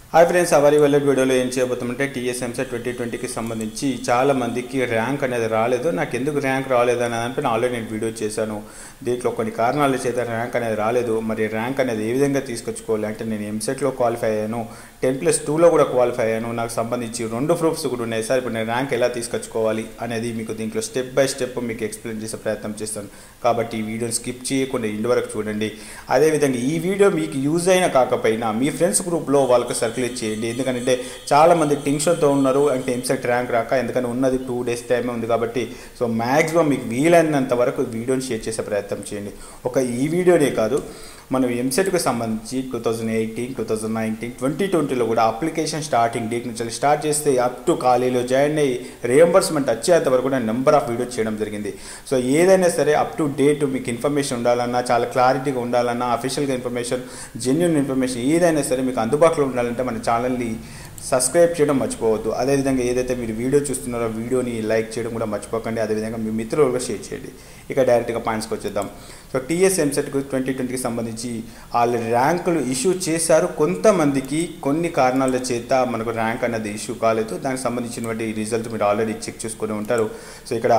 Hi friends అవరి వెళ్ళే వీడియోలో ఏం చేయబోతామంటే టీఎస్ఎంసీ ట్వంటీ ట్వంటీకి సంబంధించి చాలా మందికి ర్యాంక్ అనేది రాలేదు నాకు ఎందుకు ర్యాంక్ రాలేదు అని అంటే ఆల్రెడీ నేను వీడియో చేశాను దీంట్లో కొన్ని కారణాల చేత ర్యాంక్ అనేది రాలేదు మరి ర్యాంక్ అనేది ఏ విధంగా తీసుకొచ్చుకోవాలి అంటే నేను ఎంసెట్లో క్వాలిఫై అయ్యాను టెన్ ప్లస్ టూలో కూడా క్వాలిఫై అయ్యాను నాకు సంబంధించి రెండు ప్రూఫ్స్ కూడా ఉన్నాయి సార్ ఇప్పుడు నేను ర్యాంక్ ఎలా తీసుకొచ్చుకోవాలి అనేది మీకు దీంట్లో స్టెప్ బై స్టెప్ మీకు ఎక్స్ప్లెయిన్ చేసే ప్రయత్నం చేస్తాను కాబట్టి ఈ వీడియోని స్కిప్ చేయకుండా ఇంటి వరకు చూడండి అదేవిధంగా ఈ వీడియో మీకు యూజ్ అయినా కాకపోయినా మీ ఫ్రెండ్స్ గ్రూప్లో వాళ్ళకి సర్క్యులేట్ చేయండి ఎందుకంటే చాలామంది టెన్షన్తో ఉన్నారు అంటే ఎంసెట్ ర్యాంక్ రాక ఎందుకంటే ఉన్నది టూ డేస్ టైమే ఉంది కాబట్టి సో మ్యాక్సిమం మీకు వీలైనంత వరకు వీడియోని షేర్ చేసే ప్రయత్నం చేయండి ఒక ఈ వీడియోనే కాదు మనం ఎంసెట్కి సంబంధించి two thousand eighteen two thousand nineteen twenty ట్వంటీలో కూడా అప్లికేషన్ స్టార్టింగ్ డేట్ నుంచి స్టార్ట్ చేస్తే అప్ టు కాలేజీలో జాయిన్ అయ్యి రియంబర్స్మెంట్ వచ్చేంత వరకు కూడా నెంబర్ ఆఫ్ వీడియోస్ చేయడం జరిగింది సో ఏదైనా సరే అప్ టు డేట్ మీకు ఇన్ఫర్మేషన్ ఉండాలన్నా చాలా క్లారిటీగా ఉండాలన్నా అఫీషియల్గా ఇన్ఫర్మేషన్ జెన్యున్ ఇన్ఫర్మేషన్ ఏదైనా సరే మీకు అందుబాటులో ఉండాలంటే మన ఛానల్ని సబ్స్క్రైబ్ చేయడం మర్చిపోవద్దు అదేవిధంగా ఏదైతే మీరు వీడియో చూస్తున్నారో వీడియోని లైక్ చేయడం కూడా మర్చిపోకండి అదేవిధంగా మీ మిత్రులు కూడా షేర్ చేయండి ఇక డైరెక్ట్గా పాయింట్స్కి వచ్చేద్దాం సో టీఎస్ ఎంసెట్కు ట్వంటీ ట్వంటీకి సంబంధించి వాళ్ళు ర్యాంకులు ఇష్యూ చేశారు కొంతమందికి కొన్ని కారణాల చేత మనకు ర్యాంక్ అనేది ఇష్యూ కాలేదు దానికి సంబంధించినటువంటి రిజల్ట్ మీరు ఆల్రెడీ చెక్ చేసుకొని ఉంటారు సో ఇక్కడ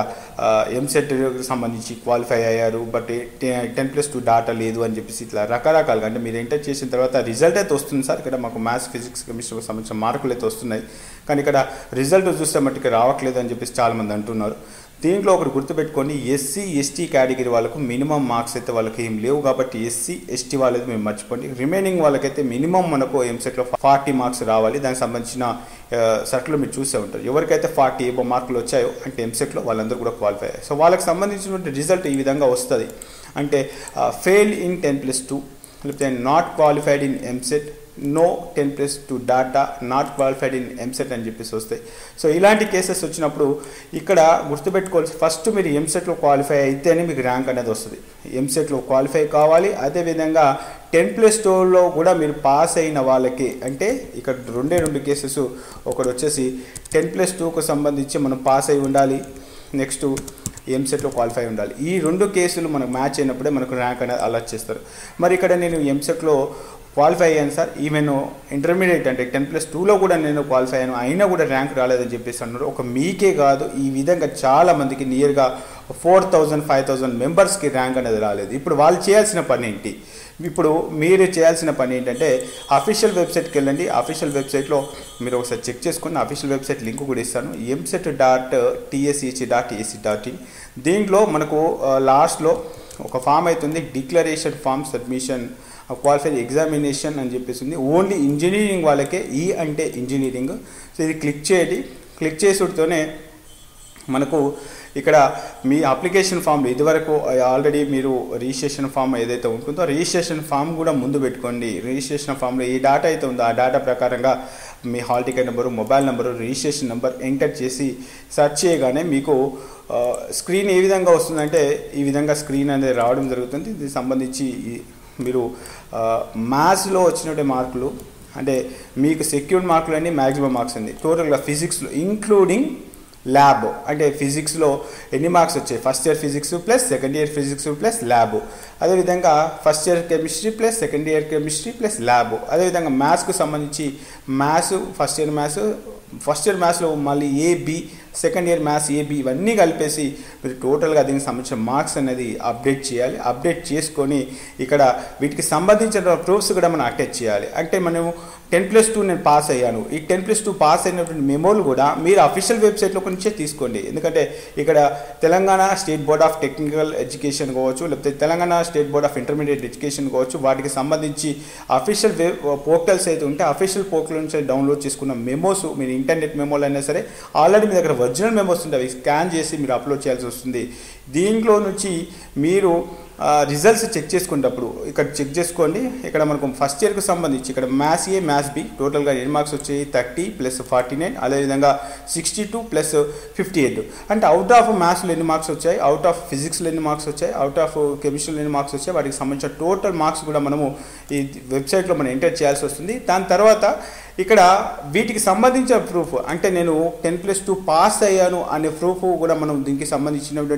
ఎంసెట్కి సంబంధించి క్వాలిఫై అయ్యారు but ten plus two data లేదు అని చెప్పేసి ఇట్లా రకరకాలుగా అంటే మీరు ఎంటర్ చేసిన తర్వాత రిజల్ట్ అయితే వస్తుంది సార్ ఇక్కడ మాకు మ్యాథ్స్ ఫిజిక్స్ కెమిస్ట్రీకి సంబంధించిన మార్కులు అయితే వస్తున్నాయి కానీ ఇక్కడ రిజల్ట్ చూస్తే మట్టుకు రావట్లేదు అని చెప్పేసి చాలామంది అంటున్నారు దీంట్లో ఒకటి గుర్తుపెట్టుకొని ఎస్సీ ఎస్టీ కేటగిరీ వాళ్ళకు మినిమం మార్క్స్ అయితే వాళ్ళకి ఏం లేవు కాబట్టి ఎస్సీ ఎస్టీ వాళ్ళది మేము మర్చిపోండి రిమైనింగ్ వాళ్ళకైతే మినిమం మనకు ఎంసెట్లో ఫార్టీ మార్క్స్ రావాలి దానికి సంబంధించిన సర్కిల్ మీరు చూసే ఉంటారు ఎవరికైతే ఫార్టీ ఏబో మార్కులు వచ్చాయో అంటే ఎంసెట్లో వాళ్ళందరూ కూడా క్వాలిఫై అయ్యారు సో వాళ్ళకి సంబంధించినటువంటి రిజల్ట్ ఈ విధంగా వస్తుంది అంటే fail in ten plus two లేకపోతే not qualified in EAMCET no ten plus two data not qualified in EAMCET అని చెప్పేసి వస్తాయి సో ఇలాంటి కేసెస్ వచ్చినప్పుడు ఇక్కడ గుర్తుపెట్టుకోవాల్సి ఫస్ట్ మీరు ఎంసెట్లో క్వాలిఫై అయితేనే మీకు ర్యాంక్ అనేది వస్తుంది ఎంసెట్లో క్వాలిఫై కావాలి అదేవిధంగా టెన్ ప్లస్ టూలో కూడా మీరు పాస్ అయిన వాళ్ళకి అంటే ఇక్కడ రెండే రెండు కేసెస్ ఒకటి వచ్చేసి టెన్ ప్లస్ టూకు సంబంధించి మనం పాస్ అయి ఉండాలి నెక్స్ట్ ఎంసెట్లో క్వాలిఫై ఉండాలి ఈ రెండు కేసులు మనకు మ్యాచ్ అయినప్పుడే మనకు ర్యాంక్ అనేది అలర్ట్ చేస్తారు మరి ఇక్కడ నేను ఎంసెట్లో క్వాలిఫై అయ్యాను సార్ ఈవెన్ ఇంటర్మీడియట్ అంటే టెన్ ప్లస్ టూలో కూడా నేను క్వాలిఫై అయ్యాను అయినా కూడా ర్యాంక్ రాలేదని చెప్పేసి అన్నారు ఒక మీకే కాదు ఈ విధంగా చాలా మందికి నియర్గా ఫోర్ థౌజండ్ ఫైవ్ థౌజండ్ మెంబర్స్కి ర్యాంక్ అనేది రాలేదు ఇప్పుడు వాళ్ళు చేయాల్సిన పని ఏంటి ఇప్పుడు మీరు చేయాల్సిన పని ఏంటంటే అఫీషియల్ వెబ్సైట్కి వెళ్ళండి అఫీషియల్ వెబ్సైట్లో మీరు ఒకసారి చెక్ చేసుకుని అఫీషియల్ వెబ్సైట్ లింక్ కూడా ఇస్తాను EAMCET dot TSEC dot AC dot in దీంట్లో మనకు లాస్ట్లో ఒక ఫామ్ అవుతుంది declaration form submission qualified examination అని చెప్పేసి ఉంది ఓన్లీ ఇంజనీరింగ్ వాళ్ళకే ఈ అంటే ఇంజనీరింగ్ సో ఇది క్లిక్ చేయండి క్లిక్ చేసుడితోనే మనకు ఇక్కడ మీ అప్లికేషన్ ఫామ్ ఇదివరకు ఆల్రెడీ మీరు రిజిస్ట్రేషన్ ఫామ్ ఏదైతే ఉంటుందో రిజిస్ట్రేషన్ ఫామ్ కూడా ముందు పెట్టుకోండి రిజిస్ట్రేషన్ ఫామ్లో ఏ డేటా అయితే ఉందో ఆ డేటా ప్రకారంగా మీ hall ticket number mobile number registration number enter చేసి సెర్చ్ చేయగానే మీకు స్క్రీన్ ఏ విధంగా వస్తుందంటే ఈ విధంగా స్క్రీన్ అనేది రావడం జరుగుతుంది దీనికి సంబంధించి మీరు మ్యాథ్స్లో వచ్చినటువంటి మార్కులు అంటే మీకు సెక్యూర్డ్ మార్కులు అన్ని మ్యాక్సిమం మార్క్స్ ఉంది టోటల్గా ఫిజిక్స్లో ఇంక్లూడింగ్ ల్యాబ్ అంటే ఫిజిక్స్లో ఎన్ని మార్క్స్ వచ్చాయి first year physics plus second year physics plus lab అదేవిధంగా first year chemistry plus second year chemistry plus lab అదేవిధంగా మ్యాథ్స్కు సంబంధించి maths first year maths first year మ్యాథ్స్లో మళ్ళీ AB second year maths AB ఇవన్నీ కలిపేసి మీరు టోటల్గా దీనికి సంబంధించిన మార్క్స్ అనేది అప్డేట్ చేయాలి అప్డేట్ చేసుకొని ఇక్కడ వీటికి సంబంధించిన ప్రూఫ్స్ కూడా మనం అటాచ్ చేయాలి అంటే మనము టెన్ ప్లస్ టూ నేను పాస్ అయ్యాను ఈ టెన్ ప్లస్ టూ పాస్ అయినటువంటి మెమోలు కూడా మీరు అఫీషియల్ వెబ్సైట్లో నుంచే తీసుకోండి ఎందుకంటే ఇక్కడ Telangana state board of technical education కావచ్చు లేకపోతే Telangana state board of intermediate education కావచ్చు వాటికి సంబంధించి అఫీషియల్ వెబ్ పోర్టల్స్ అయితే ఉంటే అఫీషియల్ పోర్టల్ నుంచి డౌన్లోడ్ చేసుకున్న మెమోస్ మీరు ఇంటర్నెట్ మెమోలు అయినా సరే ఆల్రెడీ మీ దగ్గర ఒరిజినల్ మెమోస్ ఉంటాయి అవి స్కాన్ చేసి మీరు అప్లోడ్ చేయాల్సి వస్తుంది దీంట్లో నుంచి మీరు రిజల్ట్స్ చెక్ చేసుకునేటప్పుడు ఇక్కడ చెక్ చేసుకోండి ఇక్కడ మనకు ఫస్ట్ ఇయర్కి సంబంధించి ఇక్కడ మ్యాథ్స్ ఏ మ్యాథ్స్ బి టోటల్గా ఎన్ని మార్క్స్ వచ్చాయి థర్టీ ప్లస్ ఫార్టీ నైన్ అదేవిధంగా sixty two plus fifty eight అంటే అవుట్ ఆఫ్ మ్యాథ్స్లో ఎన్ని మార్క్స్ వచ్చాయి అవుట్ ఆఫ్ ఫిజిక్స్లో ఎన్ని మార్క్స్ వచ్చాయి అవుట్ ఆఫ్ కెమిస్ట్రీలో ఎన్ని మార్క్స్ వచ్చాయి వాటికి సంబంధించిన టోటల్ మార్క్స్ కూడా మనము ఈ వెబ్సైట్లో మనం ఎంటర్ చేయాల్సి వస్తుంది దాని తర్వాత ఇక్కడ వీటికి సంబంధించిన ప్రూఫ్ అంటే నేను టెన్ ప్లస్ టూ పాస్ అయ్యాను అనే ప్రూఫ్ కూడా మనం దీనికి సంబంధించినటువంటి ప్రింట్అవుట్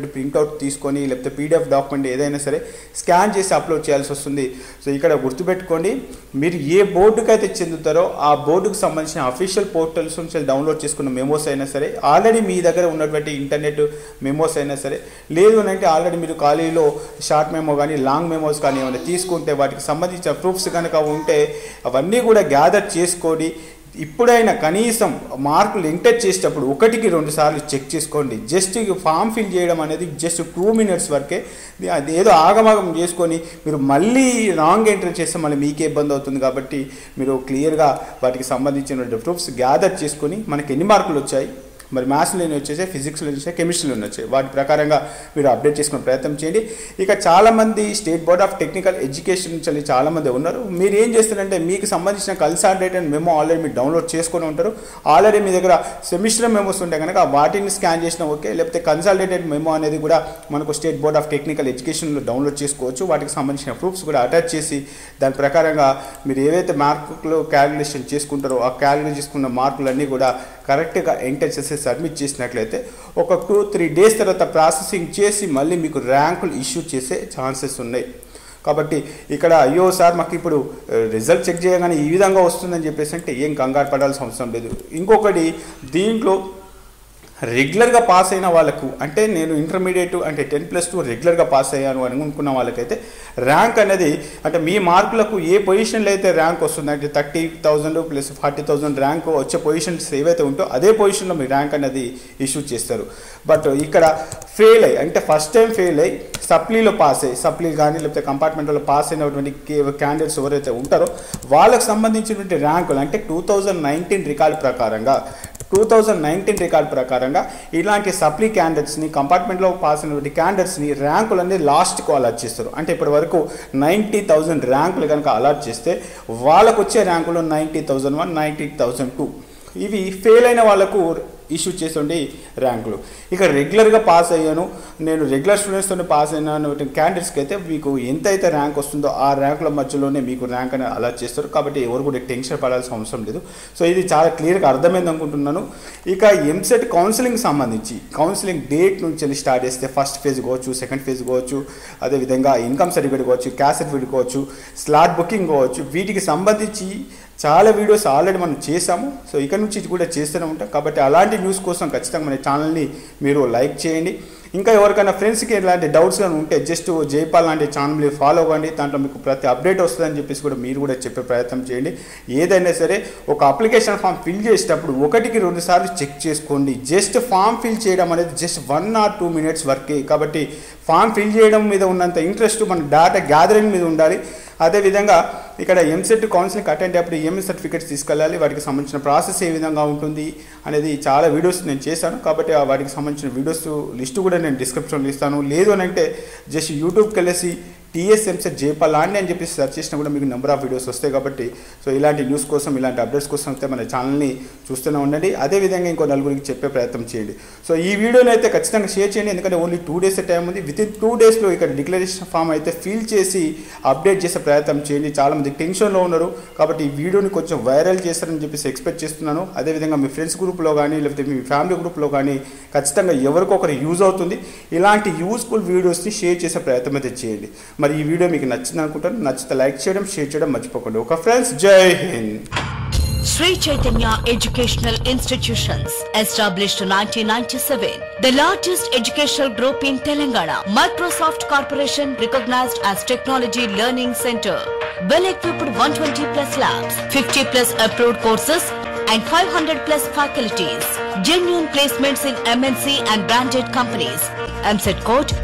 ప్రింట్అవుట్ తీసుకొని లేకపోతే పీడిఎఫ్ డాక్యుమెంట్ ఏదైనా సరే స్కాన్ చేసి అప్లోడ్ చేయాల్సి వస్తుంది సో ఇక్కడ గుర్తుపెట్టుకోండి మీరు ఏ బోర్డుకి అయితే చెందుతారో ఆ బోర్డుకు సంబంధించిన అఫీషియల్ పోర్టల్స్ నుంచి డౌన్లోడ్ చేసుకున్న మెమోస్ అయినా సరే ఆల్రెడీ మీ దగ్గర ఉన్నటువంటి ఇంటర్నెట్ మెమోస్ అయినా సరే లేదు అని అంటే ఆల్రెడీ మీరు ఖాళీలో షార్ట్ మెమో కానీ లాంగ్ మెమోస్ కానీ ఏమైనా తీసుకుంటే వాటికి సంబంధించిన ప్రూఫ్స్ కనుక ఉంటే అవన్నీ కూడా గ్యాదర్ చేసుకొని ఇప్పుడైనా కనీసం మార్కులు ఎంటర్ చేసేటప్పుడు ఒకటికి రెండు సార్లు చెక్ చేసుకోండి జస్ట్ ఫామ్ ఫిల్ చేయడం అనేది జస్ట్ టూ మినిట్స్ వరకే అది ఏదో ఆగమాగం చేసుకొని మీరు మళ్ళీ రాంగ్ ఎంటర్ చేస్తే మళ్ళీ మీకే ఇబ్బంది అవుతుంది కాబట్టి మీరు క్లియర్గా వాటికి సంబంధించిన ప్రూఫ్స్ గ్యాదర్ చేసుకొని మనకి ఎన్ని మార్కులు వచ్చాయి మరి మ్యాథ్స్లో వచ్చేసాయి ఫిజిక్స్లో వచ్చాయి కెమిస్ట్రీలో వచ్చాయి వాటి ప్రకారంగా మీరు అప్డేట్ చేసుకునే ప్రయత్నం చేయండి ఇక చాలామంది state board of technical education నుంచి చాలామంది ఉన్నారు మీరు ఏం చేస్తారంటే మీకు సంబంధించిన కన్సాలిడేటెడ్ మెమో ఆల్రెడీ మీరు డౌన్లోడ్ చేసుకొని ఉంటారు ఆల్రెడీ మీ దగ్గర సెమిస్టర్ మెమోస్ ఉంటే కనుక వాటిని స్కాన్ చేసినా ఓకే లేకపోతే కన్సాలిడేటెడ్ మెమో అనేది కూడా మనకు స్టేట్ బోర్డ్ ఆఫ్ టెక్నికల్ ఎడ్యుకేషన్లో డౌన్లోడ్ చేసుకోవచ్చు వాటికి సంబంధించిన ప్రూఫ్స్ కూడా అటాచ్ చేసి దాని ప్రకారంగా మీరు ఏవైతే మార్కులు క్యాలిక్యులేషన్ చేసుకుంటారో ఆ క్యాలిక్యులేట్ చేసుకున్న మార్కులన్నీ కూడా కరెక్ట్గా ఎంటర్ చేసి సబ్మిట్ చేసినట్లయితే ఒక టూ త్రీ డేస్ తర్వాత ప్రాసెసింగ్ చేసి మళ్ళీ మీకు ర్యాంకులు ఇష్యూ చేసే ఛాన్సెస్ ఉన్నాయి కాబట్టి ఇక్కడ అయ్యో సార్ మాకు ఇప్పుడు రిజల్ట్ చెక్ చేయగానే ఈ విధంగా వస్తుందని చెప్పేసి అంటే ఏం కంగారు పడాల్సిన అవసరం లేదు ఇంకొకటి దీంట్లో రెగ్యులర్గా పాస్ అయిన వాళ్ళకు అంటే నేను ఇంటర్మీడియట్ అంటే టెన్ ప్లస్ టూ రెగ్యులర్గా పాస్ అయ్యాను అని అనుకున్న వాళ్ళకైతే ర్యాంక్ అనేది అంటే మీ మార్కులకు ఏ పొజిషన్లో అయితే ర్యాంక్ వస్తుంది అంటే thirty thousand plus forty thousand rank వచ్చే పొజిషన్స్ ఏవైతే ఉంటో అదే పొజిషన్లో మీ ర్యాంక్ అనేది ఇష్యూ చేస్తారు బట్ ఇక్కడ ఫెయిల్ అయ్యి అంటే ఫస్ట్ టైం ఫెయిల్ అయ్యి సప్లీలో పాస్ అయ్యి సప్లీ కానీ లేకపోతే కంపార్ట్మెంట్లో పాస్ అయినటువంటి క్యాండిడేట్స్ ఎవరైతే ఉంటారో వాళ్ళకు సంబంధించినటువంటి ర్యాంకులు అంటే టూ థౌజండ్ నైన్టీన్ రికార్డు ప్రకారంగా టూ థౌజండ్ నైన్టీన్ రికార్డ్ ప్రకారంగా ఇలాంటి సప్లీ క్యాండిడేట్స్ని కంపార్ట్మెంట్లో పాస్ అయినటువంటి క్యాండిడేట్స్ని ర్యాంకులు అనేది లాస్ట్కు అలాట్ చేస్తారు అంటే ఇప్పటి వరకు నైంటీ థౌజండ్ ర్యాంకులు కనుక అలాట్ చేస్తే వాళ్ళకు వచ్చే ర్యాంకులు ninety thousand one ninety thousand two ఇవి ఫెయిల్ అయిన వాళ్ళకు ఇష్యూ చేస్తుండే ర్యాంకులు ఇక రెగ్యులర్గా పాస్ అయ్యాను నేను రెగ్యులర్ స్టూడెంట్స్తో పాస్ అయినాను క్యాండిడేట్స్కి అయితే మీకు ఎంత అయితే ర్యాంక్ వస్తుందో ఆ ర్యాంకుల మధ్యలోనే మీకు ర్యాంక్ అనేది అలా చేస్తారు కాబట్టి ఎవరు కూడా టెన్షన్ పడాల్సిన అవసరం లేదు సో ఇది చాలా క్లియర్గా అర్థమైంది అనుకుంటున్నాను ఇక ఎంసెట్ కౌన్సిలింగ్ సంబంధించి కౌన్సిలింగ్ డేట్ నుంచి వెళ్ళి స్టార్ట్ చేస్తే ఫస్ట్ ఫేజ్ కావచ్చు సెకండ్ ఫేజ్ కావచ్చు అదేవిధంగా ఇన్కమ్ సర్టిఫికేట్ కావచ్చు క్యాష్ సర్టిఫికేట్ కావచ్చు స్లాట్ బుకింగ్ కావచ్చు వీటికి సంబంధించి చాలా వీడియోస్ ఆల్రెడీ మనం చేసాము సో ఇక నుంచి కూడా చేస్తూనే ఉంటాం కాబట్టి అలాంటి న్యూస్ కోసం ఖచ్చితంగా మన ఛానల్ని మీరు లైక్ చేయండి ఇంకా ఎవరికైనా ఫ్రెండ్స్కి ఇలాంటి డౌట్స్ కానీ ఉంటే జస్ట్ జైపాల్ లాంటి ఛానల్ ఫాలో అవ్వండి దాంట్లో మీకు ప్రతి అప్డేట్ వస్తుందని చెప్పేసి కూడా మీరు కూడా చెప్పే ప్రయత్నం చేయండి ఏదైనా సరే ఒక అప్లికేషన్ ఫామ్ ఫిల్ చేసేటప్పుడు ఒకటికి రెండు సార్లు చెక్ చేసుకోండి జస్ట్ ఫామ్ ఫిల్ చేయడం అనేది just one or two minutes వర్కే కాబట్టి ఫామ్ ఫిల్ చేయడం మీద ఉన్నంత ఇంట్రెస్ట్ మన డేటా గ్యాదరింగ్ మీద ఉండాలి అదేవిధంగా ఇక్కడ ఎంసెట్ కౌన్సిలింగ్ అటెండ్ అప్పుడు ఏమేమి సర్టిఫికేట్స్ తీసుకెళ్ళాలి వాటికి సంబంధించిన ప్రాసెస్ ఏ విధంగా ఉంటుంది అనేది చాలా వీడియోస్ నేను చేశాను కాబట్టి ఆ వాటికి సంబంధించిన వీడియోస్ లిస్ట్ కూడా నేను డిస్క్రిప్షన్లో ఇస్తాను లేదు అని అంటే జస్ట్ యూట్యూబ్కి వెళ్ళేసి టీఎస్ఎంసెట్ జేపాల్ అని అని చెప్పి సెర్చ్ చేసినా కూడా మీకు నెంబర్ ఆఫ్ వీడియోస్ వస్తాయి కాబట్టి సో ఇలాంటి న్యూస్ కోసం ఇలాంటి అప్డేట్స్ కోసం అయితే మన ఛానల్ని చూస్తూనే ఉండండి అదేవిధంగా ఇంకో నలుగురికి చెప్పే ప్రయత్నం చేయండి సో ఈ వీడియోని అయితే ఖచ్చితంగా షేర్ చేయండి ఎందుకంటే ఓన్లీ టూ డేస్ టైం ఉంది విత్ ఇన్ టూ డేస్లో ఇక్కడ డిక్లరేషన్ ఫామ్ అయితే ఫిల్ చేసి అప్డేట్ చేసే ప్రయత్నం చేయండి చాలామంది టెన్షన్లో ఉన్నారు కాబట్టి ఈ వీడియోని కొంచెం వైరల్ చేస్తారని చెప్పేసి ఎక్స్పెక్ట్ చేస్తున్నాను అదేవిధంగా మీ ఫ్రెండ్స్ గ్రూప్లో కానీ లేకపోతే మీ ఫ్యామిలీ గ్రూప్లో కానీ ఖచ్చితంగా ఎవరికొకరు యూజ్ అవుతుంది ఇలాంటి యూస్ఫుల్ వీడియోస్ని షేర్ చేసే ప్రయత్నం అయితే చేయండి మరి ఈ వీడియో మీకు నచ్చింది అనుకుంటాను నచ్చితే లైక్ చేయడం షేర్ చేయడం మర్చిపోకండి ఒక ఫ్రెండ్స్ జై Hind Sri Chaitanya Educational Institutions, established 1997, the largest educational group in Telangana. Microsoft Corporation recognized as Technology Learning Center. Well equipped 120 plus labs, 50 plus approved courses, and 500 plus faculties. Genuine placements in MNC and branded companies. MSET code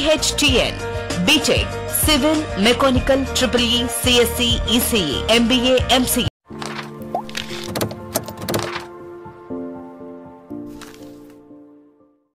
CHTN. BTEC, Civil, Mechanical, EEE, CSC, ECE, MBA, MCA.